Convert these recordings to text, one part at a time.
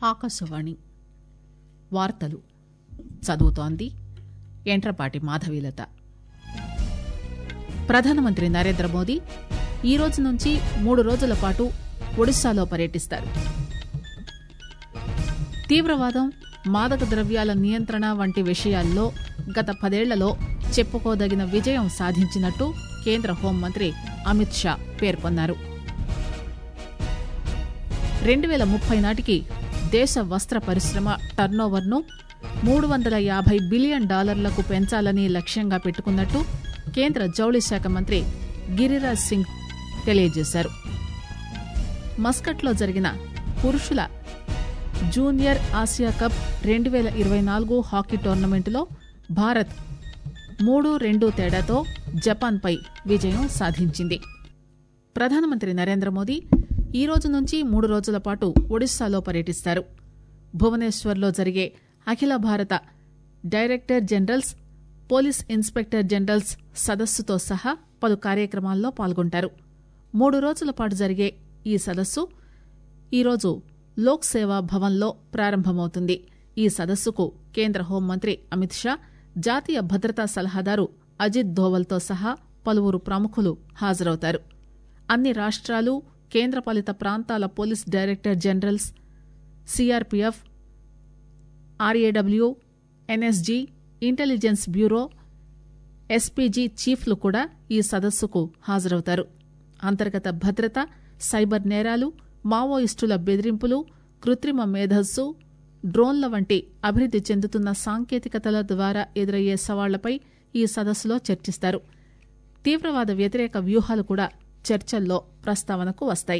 ఆకాశవాణి వార్తలు చదువుతోంది ఎంట్రపాటి మాధవీలత ప్రధానమంత్రి నరేంద్ర మోదీ ఈ రోజు నుంచి మూడు రోజుల పాటు ఒడిశాలో పర్యటిస్తారు తీవ్రవాదం మాదక ద్రవ్యాల నియంత్రణ వంటి విషయాల్లో గత పదేళ్లలో చెప్పుకోదగిన విజయం సాధించినట్టు కేంద్ర హోంమంత్రి అమిత్ షా పేర్కొన్నారు రెండు పేల ముప్పై నాటికి దేశ వస్త్ర పరిశ్రమ టర్నోవర్ను మూడు వందల యాభై బిలియన్ డాలర్లకు పెంచాలని లక్ష్యంగా పెట్టుకున్నట్టు కేంద్ర జౌళి శాఖ మంత్రి గిరిరాజ్ సింగ్ తెలియజేశారు మస్కట్లో జరిగిన పురుషుల జూనియర్ ఆసియా కప్ రెండు పేల ఇరవై నాలుగు హాకీ టోర్నమెంటులో భారత్ మూడు రెండు తేడాతో జపాన్పై విజయం సాధించింది ప్రధానమంత్రి నరేంద్ర మోదీ ఈ రోజు నుంచి మూడు రోజుల పాటు ఒడిశాలో పర్యటిస్తారు భువనేశ్వర్లో జరిగే అఖిల భారత director generals police inspector generals సదస్సుతో సహా పలు కార్యక్రమాల్లో పాల్గొంటారు మూడు రోజుల పాటు జరిగే ఈ సదస్సు ఈరోజు లోక్ సేవా భవన్లో ప్రారంభమవుతుంది ఈ సదస్సుకు కేంద్ర హోంమంత్రి అమిత్ షా జాతీయ భద్రతా సలహాదారు అజిత్ దోవల్తో సహా పలువురు ప్రముఖులు హాజరవుతారు అన్ని రాష్ట్రాలు కేంద్రపాలిత ప్రాంతాల police director generals C R P F R A W N S G intelligence bureau S P G చీఫ్లు కూడా ఈ సదస్సుకు హాజరవుతారు అంతర్గత భద్రత సైబర్ నేరాలు మావోయిస్టుల బెదిరింపులు కృత్రిమ మేధస్సు డ్రోన్ల వంటి అభివృద్ది చెందుతున్న సాంకేతికతల ద్వారా ఎదురయ్యే సవాళ్లపై ఈ సదస్సులో చర్చిస్తారు తీవ్రవాద వ్యతిరేక వ్యూహాలు కూడా చర్చల్లో ప్రస్తావనకు వస్తాయి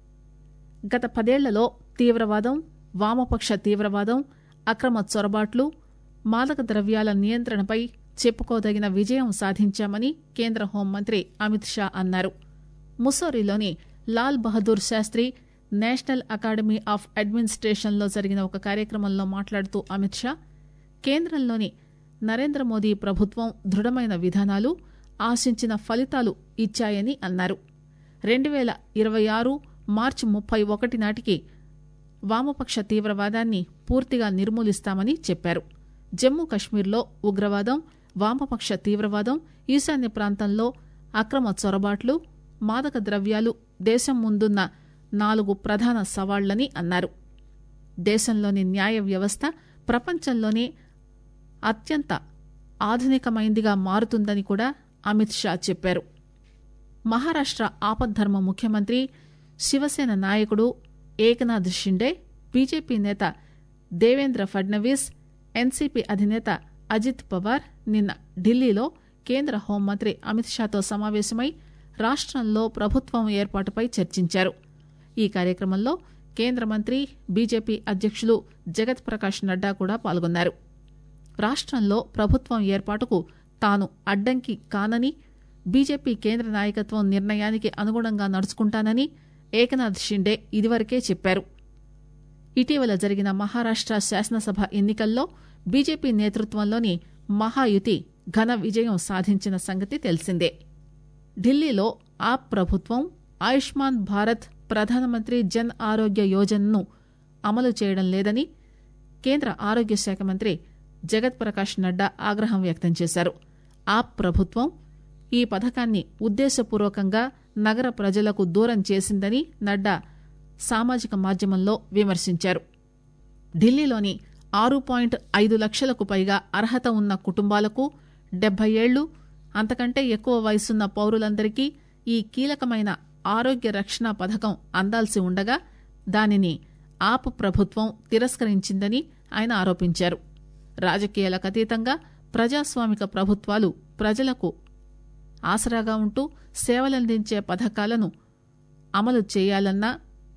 గత పదేళ్లలో తీవ్రవాదం వామపక్ష తీవ్రవాదం అక్రమ చొరబాట్లు మాదక ద్రవ్యాల నియంత్రణపై చెప్పుకోదగిన విజయం సాధించామని కేంద్ర హోంమంత్రి అమిత్ షా అన్నారు ముస్సోరీలోని Lal Bahadur Shastri national academy of అడ్మినిస్ట్రేషన్లో జరిగిన ఒక కార్యక్రమంలో మాట్లాడుతూ అమిత్ షా కేంద్రంలోని నరేంద్ర మోదీ ప్రభుత్వం దృఢమైన విధానాలు ఆశించిన ఫలితాలు ఇచ్చాయని అన్నారు రెండు పేల ఇరవై ఆరు మార్చి ముప్పై ఒకటి నాటికి వామపక్ష తీవ్రవాదాన్ని పూర్తిగా నిర్మూలిస్తామని చెప్పారు జమ్మూ కశ్మీర్లో ఉగ్రవాదం వామపక్ష తీవ్రవాదం ఈశాన్య ప్రాంతంలో అక్రమ చొరబాట్లు మాదక ద్రవ్యాలు దేశం ముందున్న నాలుగు ప్రధాన సవాళ్లని అన్నారు దేశంలోని న్యాయ వ్యవస్థ ప్రపంచంలోనే అత్యంత ఆధునికమైందిగా మారుతుందని కూడా అమిత్ షా చెప్పారు మహారాష్ట ఆపద్ధర్మ ముఖ్యమంత్రి శివసేన నాయకుడు ఏకనాథ్ షిండే బీజేపీ నేత దేవేంద్ర ఫడ్నవీస్ ఎన్సీపీ అధినేత అజిత్ పవార్ నిన్న ఢిల్లీలో కేంద్ర హోంమంత్రి అమిత్ షాతో సమావేశమై రాష్టంలో ప్రభుత్వం ఏర్పాటుపై చర్చించారు ఈ కార్యక్రమంలో కేంద్ర మంత్రి బీజేపీ అధ్యకులు జగత్ ప్రకాష్ నడ్డా కూడా పాల్గొన్నారు రాష్టంలో ప్రభుత్వం ఏర్పాటుకు తాను అడ్డంకి కానని బీజేపీ కేంద్ర నాయకత్వం నిర్ణయానికి అనుగుణంగా నడుచుకుంటానని ఏకనాథ్ షిండే ఇదివరకే చెప్పారు ఇటీవల జరిగిన మహారాష్ట శాసనసభ ఎన్నికల్లో బీజేపీ నేతృత్వంలోని మహాయుతి ఘన విజయం సాధించిన సంగతి తెలిసిందే ఢిల్లీలో ఆప్ ప్రభుత్వం ఆయుష్మాన్ భారత్ ప్రధానమంత్రి జన్ ఆరోగ్య యోజనను అమలు చేయడం లేదని కేంద్ర ఆరోగ్య శాఖ మంత్రి జగత్ ప్రకాష్ నడ్డా ఆగ్రహం వ్యక్తం చేశారు ఆప్ ప్రభుత్వం ఈ పథకాన్ని ఉద్దేశపూర్వకంగా నగర ప్రజలకు దూరం చేసిందని నడ్డా సామాజిక మాధ్యమంలో విమర్శించారు ఢిల్లీలోని ఆరు పాయింట్ ఐదు లక్షలకు పైగా అర్హత ఉన్న కుటుంబాలకు డెబ్బై ఏళ్లు అంతకంటే ఎక్కువ వయసున్న పౌరులందరికీ ఈ కీలకమైన ఆరోగ్య రక్షణ పథకం అందాల్సి ఉండగా దానిని ఆప్ ప్రభుత్వం తిరస్కరించిందని ఆయన ఆరోపించారు రాజకీయాలకు అతీతంగా ప్రజాస్వామిక ప్రభుత్వాలు ప్రజలకు ఆసరాగా ఉంటూ సేవలందించే పథకాలను అమలు చేయాలన్న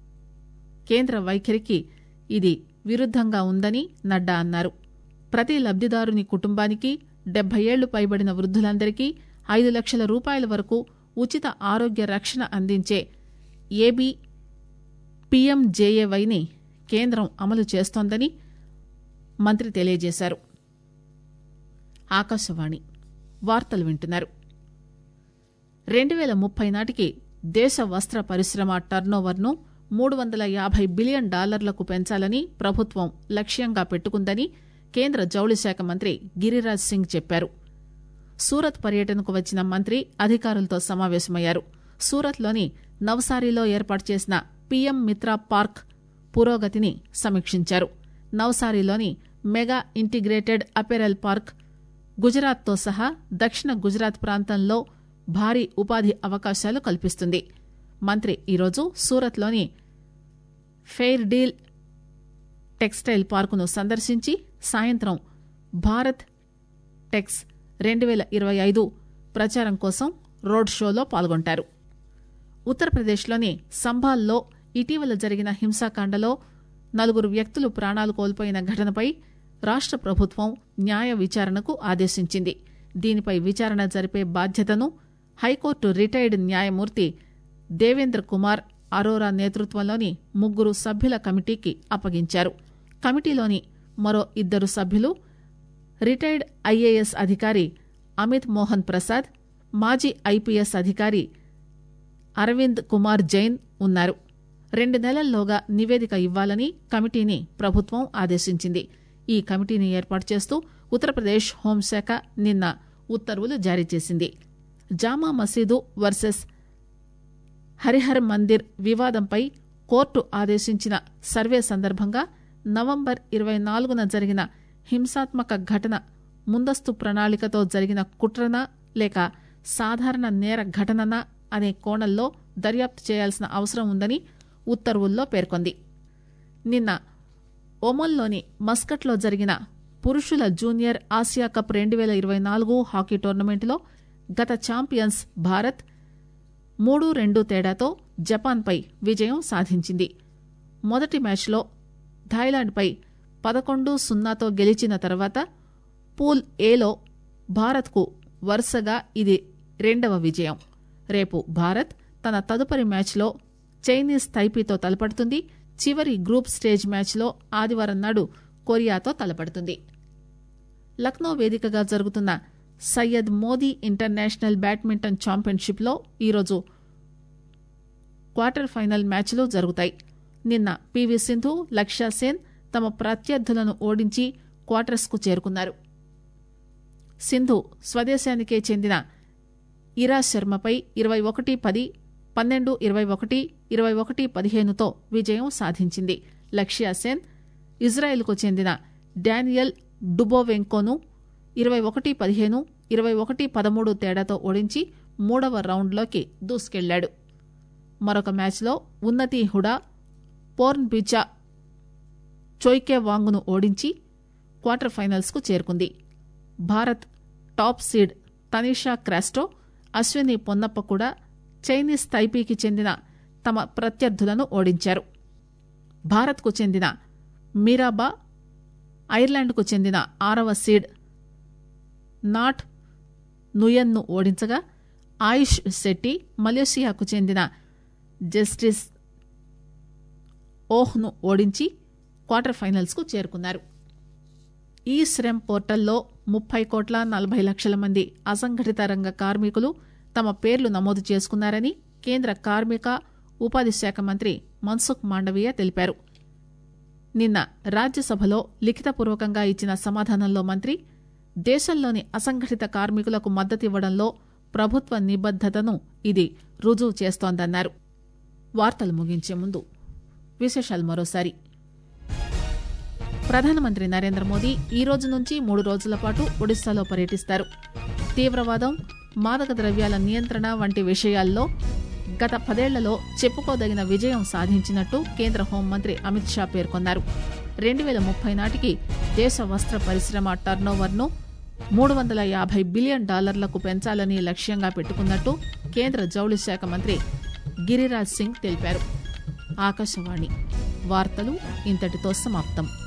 కేంద్ర వైఖరికి ఇది విరుద్దంగా ఉందని నడ్డా అన్నారు ప్రతి లబ్దిదారుని కుటుంబానికి డెబ్బై ఏళ్లు పైబడిన వృద్ధులందరికీ ఐదు లక్షల రూపాయల వరకు ఉచిత ఆరోగ్య రక్షణ అందించే ఏబీ పీఎంజేఏవైని కేంద్రం అమలు చేస్తోందని మంత్రి తెలియజేశారు ఆకాశవాణి వార్తలు వింటున్నారు రెండు పేల ముప్పై నాటికి దేశ వస్త్ర పరిశ్రమ టర్నోవర్ను మూడు వందల యాభై బిలియన్ డాలర్లకు పెంచాలని ప్రభుత్వం లక్ష్యంగా పెట్టుకుందని కేంద్ర జౌళి శాఖ మంత్రి గిరిరాజ్ సింగ్ చెప్పారు సూరత్ పర్యటనకు వచ్చిన మంత్రి అధికారులతో సమావేశమయ్యారు సూరత్లోని నవసారిలో ఏర్పాటు చేసిన పీఎం మిత్ర పార్క్ పురోగతిని సమీక్షించారు నవసారిలోని మెగా ఇంటిగ్రేటెడ్ అపెరల్ పార్క్ గుజరాత్తో సహా దక్షిణ గుజరాత్ ప్రాంతంలో భారీ ఉపాధి అవకాశాలు కల్పిస్తుంది మంత్రి ఈరోజు సూరత్లోని ఫెయిర్ డీల్ టెక్స్టైల్ పార్కును సందర్శించి సాయంత్రం భారత్ టెక్స్ రెండు వేల ఇరవై ఐదు ప్రచారం కోసం రోడ్ షోలో పాల్గొంటారు ఉత్తరప్రదేశ్లోని సంభాల్లో ఇటీవల జరిగిన హింసాకాండలో నలుగురు వ్యక్తులు ప్రాణాలు కోల్పోయిన ఘటనపై రాష్ట ప్రభుత్వం న్యాయ విచారణకు ఆదేశించింది దీనిపై విచారణ జరిపే బాధ్యతను హైకోర్టు రిటైర్డ్ న్యాయమూర్తి దేవేంద్ర కుమార్ అరోరా నేతృత్వంలోని ముగ్గురు సభ్యుల కమిటీకి అప్పగించారు కమిటీలోని మరో ఇద్దరు సభ్యులు రిటైర్డ్ ఐఏఎస్ అధికారి అమిత్ మోహన్ ప్రసాద్ మాజీ ఐపీఎస్ అధికారి అరవింద్ కుమార్ జైన్ ఉన్నారు రెండు నెలల్లోగా నివేదిక ఇవ్వాలని కమిటీని ప్రభుత్వం ఆదేశించింది ఈ కమిటీని ఏర్పాటు చేస్తూ ఉత్తరప్రదేశ్ హోంశాఖ నిన్న ఉత్తర్వులు జారీ చేసింది జామా మసీదు వర్సెస్ హరిహర్ మందిర్ వివాదంపై కోర్టు ఆదేశించిన సర్వే సందర్భంగా నవంబర్ ఇరవై నాలుగున జరిగిన హింసాత్మక ఘటన ముందస్తు ప్రణాళికతో జరిగిన కుట్రనా లేక సాధారణ నేర ఘటననా అనే కోణంలో దర్యాప్తు చేయాల్సిన అవసరం ఉందని ఉత్తర్వుల్లో పేర్కొంది నిన్న ఒమన్లోని మస్కట్లో జరిగిన పురుషుల జూనియర్ ఆసియా కప్ రెండు వేల ఇరవై నాలుగు హాకీ టోర్నమెంట్లో గత ఛాంపియన్స్ భారత్ మూడు రెండు తేడాతో జపాన్పై విజయం సాధించింది మొదటి మ్యాచ్లో థాయిలాండ్పై పదకొండు సున్నాతో గెలిచిన తర్వాత పూల్ ఏలో భారత్కు వరుసగా ఇది రెండవ విజయం రేపు భారత్ తన తదుపరి మ్యాచ్లో చైనీస్ తైపీతో తలపడుతుంది చివరి గ్రూప్ స్టేజ్ మ్యాచ్లో ఆదివారం నాడు కొరియాతో తలపడుతుంది లక్నో వేదికగా జరుగుతున్న సయ్యద్ మోదీ ఇంటర్నేషనల్ బ్యాడ్మింటన్ ఛాంపియన్షిప్లో ఈరోజు క్వార్టర్ ఫైనల్ మ్యాచ్లు జరుగుతాయి నిన్న పీవీ సింధు లక్ష్య సేన్ తమ ప్రత్యర్థులను ఓడించి క్వార్టర్స్కు చేరుకున్నారు సింధు స్వదేశానికే చెందిన ఇరా శర్మపై ఇరవై ఒకటి పది పన్నెండు ఇరవై ఒకటి ఇరవై ఒకటి పదిహేనుతో విజయం సాధించింది లక్ష్య సేన్ ఇజ్రాయెల్కు చెందిన డానియల్ డుబోవెంకోను ఇరవై ఒకటి పదిహేను ఇరవై ఒకటి పదమూడు తేడాతో ఓడించి మూడవ రౌండ్లోకి దూసుకెళ్లాడు మరొక మ్యాచ్లో ఉన్నతి హుడా పోర్న్ బిచా చోయ్కే వాంగ్ను ఓడించి క్వార్టర్ ఫైనల్స్కు చేరుకుంది భారత్ టాప్ సీడ్ తనిషా క్రాస్టో అశ్విని పొన్నప్ప కూడా చైనీస్ తైపీకి చెందిన తమ ప్రత్యర్థులను ఓడించారు భారత్కు చెందిన మీరాబా ఐర్లాండ్కు చెందిన ఆరవ సీడ్ నాట్ నుయన్ను ఓడించగా ఆయుష్ శెట్టి మలేషియాకు చెందిన జస్టిస్ ఓహ్ను ఓడించి క్వార్టర్ ఫైనల్స్కు చేరుకున్నారు ఈ శ్రమ్ పోర్టల్లో ముప్పై కోట్ల నలభై లక్షల మంది అసంఘటిత రంగ కార్మికులు తమ పేర్లు నమోదు చేసుకున్నారని కేంద్ర కార్మిక ఉపాధి శాఖ మంత్రి మన్సుఖ్ మాండవీయ తెలిపారు నిన్న రాజ్యసభలో లిఖితపూర్వకంగా ఇచ్చిన సమాధానంలో మంత్రి దేశంలోని అసంఘటిత కార్మికులకు మద్దతివ్వడంలో ప్రభుత్వ నిబద్దతను ఇది రుజువు చేస్తోందన్నారు వార్తలు ముగించే ముందు విశేషాలు మరోసారి ప్రధానమంత్రి నరేంద్ర మోదీ ఈ రోజు నుంచి మూడు రోజుల పాటు ఒడిశాలో పర్యటిస్తారు తీవ్రవాదం మాదక ద్రవ్యాల నియంత్రణ వంటి విషయాల్లో గత పదేళ్లలో చెప్పుకోదగిన విజయం సాధించినట్టు కేంద్ర హోంమంత్రి అమిత్ షా పేర్కొన్నారు రెండు వేల ముప్పై నాటికి దేశ వస్త్ర పరిశ్రమ టర్నోవర్ను మూడు వందల యాభై బిలియన్ డాలర్లకు పెంచాలని లక్ష్యంగా పెట్టుకున్నట్టు కేంద్ర జౌళి శాఖ మంత్రి గిరిరాజ్ సింగ్ తెలిపారు ఆకాశవాణి వార్తలు ఇంతటితో సమాప్తం